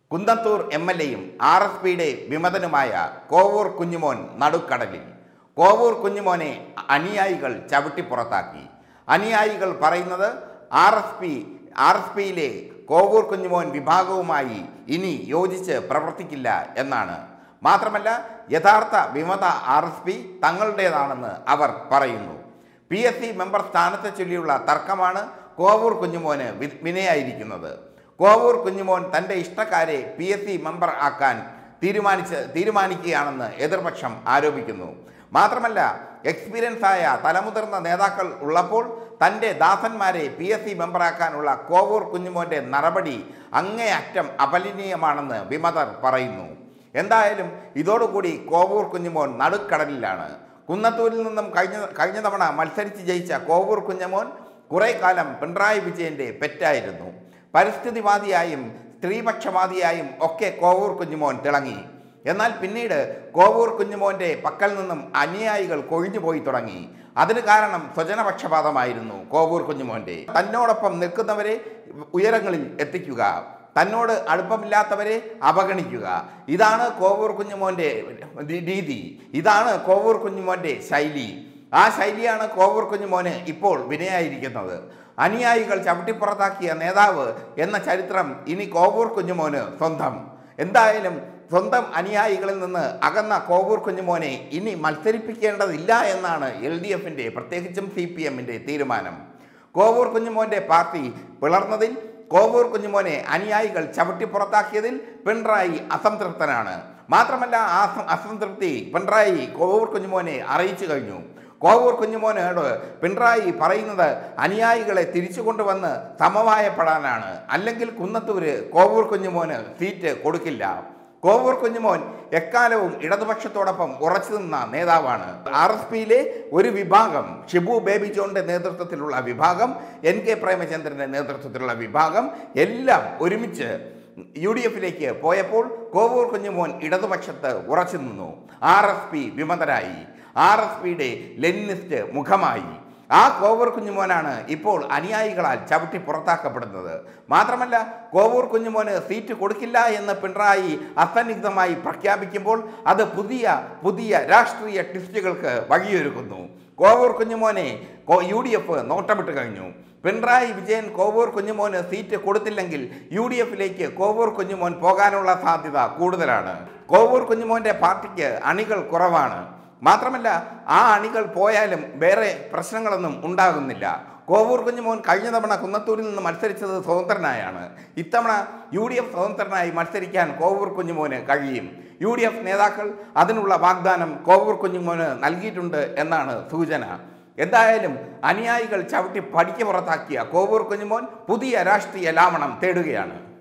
Kunnathur M L എയും R S പിയുടെ വിമതനുമായ കോവൂർ കുഞ്ഞുമോൻ നടുക്കടലിൽ കോവൂർ കുഞ്ഞുമോനെ അനുയായികൾ ചവിട്ടി പുറത്താക്കി അനുയായികൾ പറയുന്നത് R S P R S പിയിലെ കോവൂർ കുഞ്ഞുമോൻ വിഭാഗവുമായി ഇനി യോജിച്ച് പ്രവർത്തിക്കില്ല എന്നാണ് മാത്രമല്ല യഥാർത്ഥ വിമത ആർ എസ് പി തങ്ങളുടേതാണെന്ന് അവർ പറയുന്നു പി എസ് സി മെമ്പർ സ്ഥാനത്തെ ചൊല്ലിയുള്ള തർക്കമാണ് കോവൂർ കുഞ്ഞുമോന് വി- വിനയായിരിക്കുന്നത് കോവൂർ കുഞ്ഞുമോൻ തൻ്റെ ഇഷ്ടക്കാരെ പി എസ് സി മെമ്പർ ആക്കാൻ തീരുമാനിച്ച് തീരുമാനിക്കുകയാണെന്ന് എതിർപക്ഷം ആരോപിക്കുന്നു മാത്രമല്ല എക്സ്പീരിയൻസ് ആയ തലമുതിർന്ന നേതാക്കൾ ഉള്ളപ്പോൾ തൻ്റെ ദാസന്മാരെ പി എസ് സി മെമ്പറാക്കാനുള്ള കോവൂർ കുഞ്ഞുമോൻ്റെ നടപടി അങ്ങേയറ്റം അപലനീയമാണെന്ന് വിമതർ പറയുന്നു എന്തായാലും ഇതോടുകൂടി കോവൂർ കുഞ്ഞുമോൻ നടുക്കടലിലാണ് കുന്നത്തൂരിൽ നിന്നും കഴിഞ്ഞ കഴിഞ്ഞ തവണ മത്സരിച്ച് ജയിച്ച കോവൂർ കുഞ്ഞമോൻ കുറേ കാലം പിണറായി വിജയൻ്റെ പെറ്റായിരുന്നു പരിസ്ഥിതിവാദിയായും സ്ത്രീപക്ഷവാദിയായും ഒക്കെ കോവൂർ കുഞ്ഞുമോൻ തിളങ്ങി എന്നാൽ പിന്നീട് കോവൂർ കുഞ്ഞുമോൻ്റെ പക്കൽ നിന്നും അനുയായികൾ കൊഴിഞ്ഞു പോയി തുടങ്ങി അതിന് കാരണം സ്വജനപക്ഷപാതമായിരുന്നു കോവൂർ കുഞ്ഞുമോൻ്റെ തന്നോടൊപ്പം നിൽക്കുന്നവരെ ഉയരങ്ങളിൽ എത്തിക്കുക തന്നോട് അടുപ്പമില്ലാത്തവരെ അവഗണിക്കുക ഇതാണ് കോവൂർ കുഞ്ഞുമോൻ്റെ രീതി ഇതാണ് കോവൂർ കുഞ്ഞുമോൻ്റെ ശൈലി ആ ശൈലിയാണ് കോവൂർ കുഞ്ഞുമോന് ഇപ്പോൾ വിനയായിരിക്കുന്നത് അനുയായികൾ ചവിട്ടിപ്പുറത്താക്കിയ നേതാവ് എന്ന ചരിത്രം ഇനി കോവൂർ കുഞ്ഞുമോന് സ്വന്തം എന്തായാലും സ്വന്തം അനുയായികളിൽ നിന്ന് അകന്ന കോവൂർ കുഞ്ഞുമോനെ ഇനി മത്സരിപ്പിക്കേണ്ടതില്ല എന്നാണ് എൽ ഡി എഫിൻ്റെ പ്രത്യേകിച്ചും സി പി എമ്മിൻ്റെ തീരുമാനം കോവൂർ കുഞ്ഞുമോൻ്റെ പാർട്ടി പിളർന്നതിൽ കോവൂർ കുഞ്ഞുമോനെ അനുയായികൾ ചവിട്ടി പുറത്താക്കിയതിൽ പിണറായി അസംതൃപ്തനാണ് മാത്രമല്ല ആ അസം- അസംതൃപ്തി പിണറായി കോവൂർ കുഞ്ഞുമോനെ അറിയിച്ചു കഴിഞ്ഞു കോവൂർ കുഞ്ഞുമോനോട് പിണറായി പറയുന്നത് അനുയായികളെ തിരിച്ചു കൊണ്ടുവന്ന് സമവായപ്പെടാനാണ് അല്ലെങ്കിൽ കുന്നത്തൂര് കോവൂർ കുഞ്ഞുമോന് സീറ്റ് കൊടുക്കില്ല കോവൂർ കുഞ്ഞുമോൻ എക്കാലവും ഇടതുപക്ഷത്തോടൊപ്പം ഉറച്ചു നിന്ന നേതാവാണ് ആർ എസ് പിയിലെ ഒരു വിഭാഗം ഷിബു ബേബി ജോണിന്റെ നേതൃത്വത്തിലുള്ള വിഭാഗം എൻ കെ പ്രേമചന്ദ്രന്റെ നേതൃത്വത്തിലുള്ള വിഭാഗം എല്ലാം ഒരുമിച്ച് യു ഡി എഫിലേക്ക് പോയപ്പോൾ കോവൂർ കുഞ്ഞുമോൻ ഇടതുപക്ഷത്ത് ഉറച്ചു നിന്നു ആർ എസ് പി വിമതരായി ആർ എസ് പിയുടെ ലെനിനിസ്റ്റ് മുഖമായി ആ കോവൂർ കുഞ്ഞുമോനാണ് ഇപ്പോൾ അനുയായികളാൽ ചവിട്ടി പുറത്താക്കപ്പെടുന്നത് മാത്രമല്ല കോവൂർ കുഞ്ഞുമോന് സീറ്റ് കൊടുക്കില്ല എന്ന് പിണറായി അസന്നിഗ്ധമായി പ്രഖ്യാപിക്കുമ്പോൾ അത് പുതിയ പുതിയ രാഷ്ട്രീയ ട്വിസ്റ്റുകൾക്ക് വഴിയൊരുക്കുന്നു കോവൂർ കുഞ്ഞുമോനെ യു ഡി എഫ് നോട്ടമിട്ട് കഴിഞ്ഞു പിണറായി വിജയൻ കോവൂർ കുഞ്ഞുമോന് സീറ്റ് കൊടുത്തില്ലെങ്കിൽ യു ഡി എഫിലേക്ക് കോവൂർ കുഞ്ഞുമോൻ പോകാനുള്ള സാധ്യത കൂടുതലാണ് കോവൂർ കുഞ്ഞുമോന്റെ പാർട്ടിക്ക് അണികൾ കുറവാണ് മാത്രമല്ല ആ അണികൾ പോയാലും വേറെ പ്രശ്നങ്ങളൊന്നും ഉണ്ടാകുന്നില്ല കോവൂർ കുഞ്ഞുമോൻ കഴിഞ്ഞ തവണ കുന്നത്തൂരിൽ നിന്ന് മത്സരിച്ചത് സ്വതന്ത്രനായാണ് ഇത്തവണ യു ഡി എഫ് സ്വതന്ത്രനായി മത്സരിക്കാൻ കോവൂർ കുഞ്ഞുമോന് കഴിയും യു ഡി എഫ് നേതാക്കൾ അതിനുള്ള വാഗ്ദാനം കോവൂർ കുഞ്ഞുമോന് നൽകിയിട്ടുണ്ട് എന്നാണ് സൂചന എന്തായാലും അനുയായികൾ ചവിട്ടി പടിക്ക് പുറത്താക്കിയ കോവൂർ കുഞ്ഞുമോൻ പുതിയ രാഷ്ട്രീയ ലാവണം തേടുകയാണ്